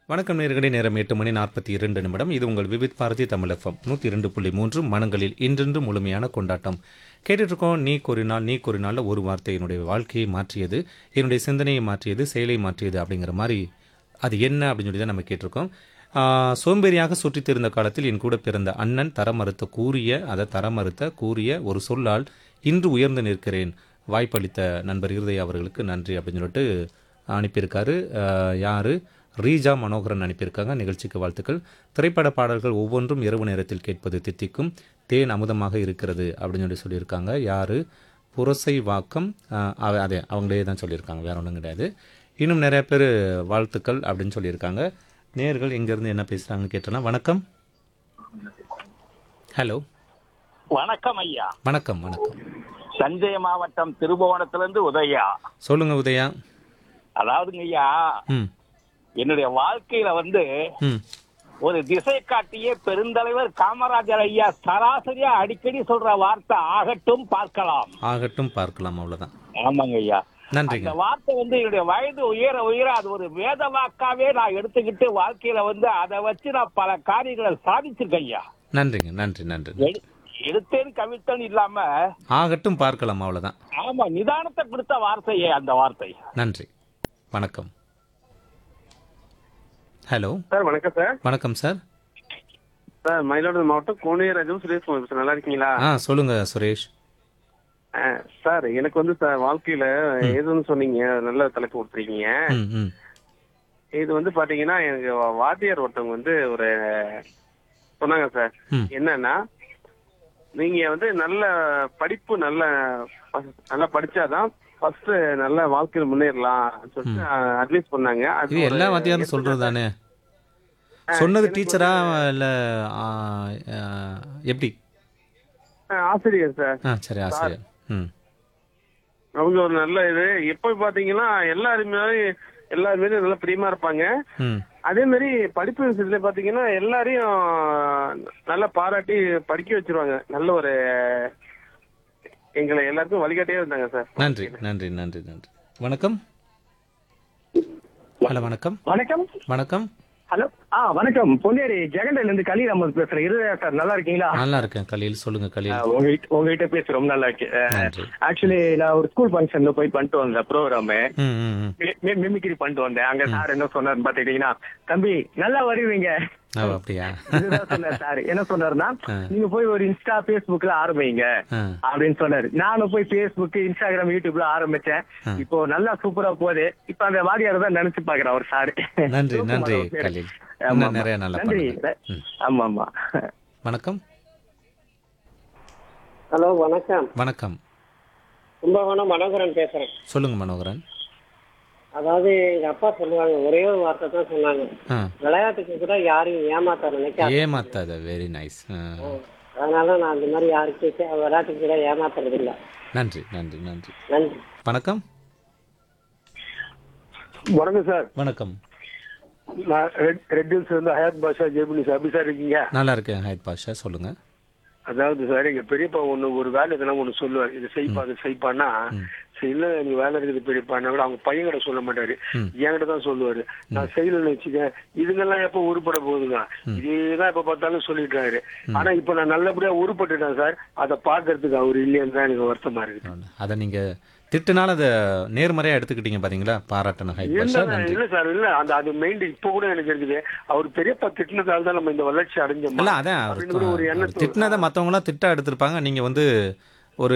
வணக்கம் நேர்களே நேரம் எட்டு மணி நாற்பத்தி இரண்டு நிமிடம் இது உங்கள் விவித் பாரதி தமிழ் எஃப்எம் நூற்றி இரண்டு புள்ளி மூன்று மனங்களில் இன்றென்று முழுமையான கொண்டாட்டம் கேட்டுட்டு இருக்கோம் நீ கூறினால் நீ கூறினால ஒரு வார்த்தை என்னுடைய வாழ்க்கையை மாற்றியது என்னுடைய சிந்தனையை மாற்றியது செயலை மாற்றியது அப்படிங்கிற மாதிரி அது என்ன அப்படின்னு சொல்லி தான் நம்ம கேட்டிருக்கோம் ஆஹ், சோம்பேறியாக சுற்றித் திரிந்த காலத்தில் என் கூட பிறந்த அண்ணன் தர மறுத்த கூறிய அதை தர மறுத்த கூறிய ஒரு சொல்லால் இன்று உயர்ந்து நிற்கிறேன் வாய்ப்பளித்த நண்பர் இருதய அவர்களுக்கு நன்றி அப்படின்னு சொல்லிட்டு அனுப்பியிருக்காரு ஆஹ், யாரு ரீஜா மனோகரன் அனுப்பியிருக்காங்க நிகழ்ச்சிக்கு வாழ்த்துக்கள் திரைப்பட பாடல்கள் ஒவ்வொன்றும் இரவு நேரத்தில் கேட்பது தித்திக்கும் தேன் அமுதமாக இருக்கிறது அப்படின்னு சொல்லி சொல்லியிருக்காங்க யாரு புரசை வாக்கம் ஆஹ், அவ- அதே அவங்களே தான் சொல்லியிருக்காங்க வேற ஒன்றும் கிடையாது இன்னும் நிறைய பேர் வாழ்த்துக்கள் அப்படின்னு சொல்லியிருக்காங்க நேர்கள் எங்கேருந்து என்ன பேசுகிறாங்கன்னு கேட்டோன்னா வணக்கம் ஹலோ வணக்கம் ஐயா வணக்கம் வணக்கம் தஞ்சை மாவட்டம் திருபுவனத்திலிருந்து உதயா சொல்லுங்க உதயா அதாவதுங்க ஐயா ம் என்னுடைய வாழ்க்கையில வந்து ம் ஒரு திசை காட்டிய பெருந்தலைவர் காமராஜர் ஐயா சராசரியா அடிக்கடி சொல்ற வார்த்தை ஆகட்டும் பார்க்கலாம் ஆகட்டும் பார்க்கலாம் அவ்வளோதான் ஆமாங்க ஐயா நன்றிங்க அந்த வார்த்தை வந்து என்னுடைய வயது உயர உயர அது ஒரு வேத வாக்காவே நான் எடுத்துக்கிட்டு வாழ்க்கையில வந்து அதை வச்சு நான் பல காரியங்களை சாதிச்சிருக்கேன் ஐயா நன்றிங்க நன்றி நன்றி எடு- எடுத்தேன் கவித்தேன் இல்லாம ஆகட்டும் பார்க்கலாம் அவ்வளோதான் ஆமா நிதானத்தை கொடுத்த வார்த்தையே அந்த வார்த்தை நன்றி வணக்கம் ஹலோ சார் வணக்கம் சார் வணக்கம் சார் சார் மயிலாடுதுறை மாவட்டம் கோணியராஜும் சுரேஷ் குமார் சார் நல்லா இருக்கீங்களா ஆ சொல்லுங்க சுரேஷ் ஆ, சார் எனக்கு வந்து சார் வாழ்க்கையில எதுன்னு சொன்னீங்க நல்ல தலைப்பு கொடுத்துருக்கீங்க ம் ம் இது வந்து பாத்தீங்கன்னா எனக்கு வாத்தியார் ஒருத்தவங்க வந்து ஒரு சொன்னாங்க சார் ம். என்னன்னா நீங்க வந்து நல்ல படிப்பு நல்ல நல்லா படிச்சாதான் ஃபர்ஸ்ட் நல்ல வாழ்க்கையில முன்னேறலாம் சொல்லிட்டு அட்வைஸ் பண்ணாங்க அது இது ஒரு எல்லா வாத்தியாரும் சொல்கிறது தானே சொன்னது டீச்சரா இல்லை எப்படி ஆ, ஆசிரியர் சார் ஆ சரி ஆசிரியர் ம் அவங்க ஒரு நல்ல இது எப்ப பாத்தீங்கன்னா எல்லாருமே எல்லாருமே நல்லா பிரியமா இருப்பாங்க ம் அதே மாதிரி படிப்பு விஷயத்துல பாத்தீங்கன்னா எல்லாரையும் நல்லா பாராட்டி படிக்க வச்சிருவாங்க நல்ல ஒரு எங்களை எல்லாருக்கும் வழிகாட்டியே இருந்தாங்க சார் நன்றி நன்றி நன்றி நன்றி வணக்கம் ஹலோ வணக்கம் வணக்கம் வணக்கம் ஹலோ ஆ வணக்கம் பொன்னேரி ஜெகண்டைல இருந்து கலீல் அஹமது பேசுறேன் இருதயா சார் நல்லா இருக்கீங்களா நல்லா இருக்கேன் கலீல் சொல்லுங்க ஆ, கலீல் உங்ககிட்ட உங்ககிட்ட பேச ரொம்ப நல்லா இருக்கு நன்றி ஆக்சுவலி நான் ஒரு ஸ்கூல் ஃபங்க்ஷன்ல போய் பண்ணிட்டு வந்தேன் ப்ரோக்ராம் ம் ம் ம் மிமிக்ரி பண்ணிட்டு வந்தேன் அங்க சார் என்ன சொன்னாருன்னு பாத்துக்கிட்டீங்கன்னா தம்பி நல்லா வருவீங்க ஓ அப்படியா இதுதான் சொன்னார் சார் என்ன சொன்னாருன்னா ஆ. நீங்க போய் ஒரு இன்ஸ்டா பேஸ்புக்ல ஆரம்பிங்க ஆ அப்படின்னு சொன்னாரு நானும் போய் பேஸ்புக் இன்ஸ்டாகிராம் யூடியூப்ல ஆரம்பிச்சேன் ஆ. இப்போ நல்லா சூப்பரா போகுது இப்ப அந்த வாரியார் தான் நினைச்சு பாக்குறேன் அவர் சார் நன்றி நன்றி கலீல் இன்னும் நிறைய நல்லா நன்றி பண்ணுங்க ம். ஆமா ஆமா வணக்கம் ஹலோ வணக்கம் வணக்கம் கும்பகோணம் மனோகரன் பேசுறேன் சொல்லுங்க மனோகரன் அதாவது எங்க அப்பா சொல்லுவாங்க ஒரே ஒரு வார்த்தை தான் சொன்னாங்க ஆ விளையாட்டுக்கு கூட யாரையும் ஏமாத்த நினைக்காத ஏமாத்தாத வெரி நைஸ் அதனால நான் அந்த மாதிரி யாருக்கும் விளையாட்டுக்கு கூட ஏமாத்துறது இல்ல நன்றி நன்றி நன்றி நன்றி வணக்கம் வணக்கம் சார் வணக்கம் நான் ரெட் ரெட் ஹில்ஸ் வந்து ஹயாத் பாஷா ஜெய்புனி சார் எப்படி சார் இருக்கீங்க நல்லா இருக்கேன் ஹைத் பாஷா சொல்லுங்க அதாவது சார் எங்க பெரியப்பா ஒண்ணு ஒரு வேலை இதெல்லாம் ஒண்ணு சொல்லுவார் இது செய்ப்பா அது செய்ப்பான்னா சரி இல்ல நீ வேலை இருக்குது பெரியப்பான்னா கூட அவங்க பையன்கிட்ட சொல்ல மாட்டாரு ம். என்கிட்ட தான் சொல்லுவாரு நான் செய்யலன்னு வச்சுக்க இதுங்கெல்லாம் எப்ப உருப்பட போகுதுங்க இதேதான் எப்ப பார்த்தாலும் சொல்லிட்டாரு ஆனா இப்ப நான் நல்லபடியா உருப்பட்டுட்டேன் சார் அதை பாக்குறதுக்கு அவர் இல்லைன்னு தான் எனக்கு வருத்தமா இருக்குது அதை நீங்க திட்டுனால அதை நேர்மறையா எடுத்துக்கிட்டீங்க பாத்தீங்களா பாராட்டணும் ஹைத் பாஷா இல்ல நன்றி இல்ல சார் இல்ல அந்த அது மெயின் இப்ப கூட எனக்கு இருக்குது அவர் பெரியப்பா திட்டினதால தான் நம்ம இந்த வளர்ச்சி அடைஞ்சோம் இல்ல அதான் அவர் அப்படின்னு கூட ஒரு அவர் எண்ணத்தோட- திட்டினதை மற்றவங்களாம் திட்டா எடுத்திருப்பாங்க நீங்க வந்து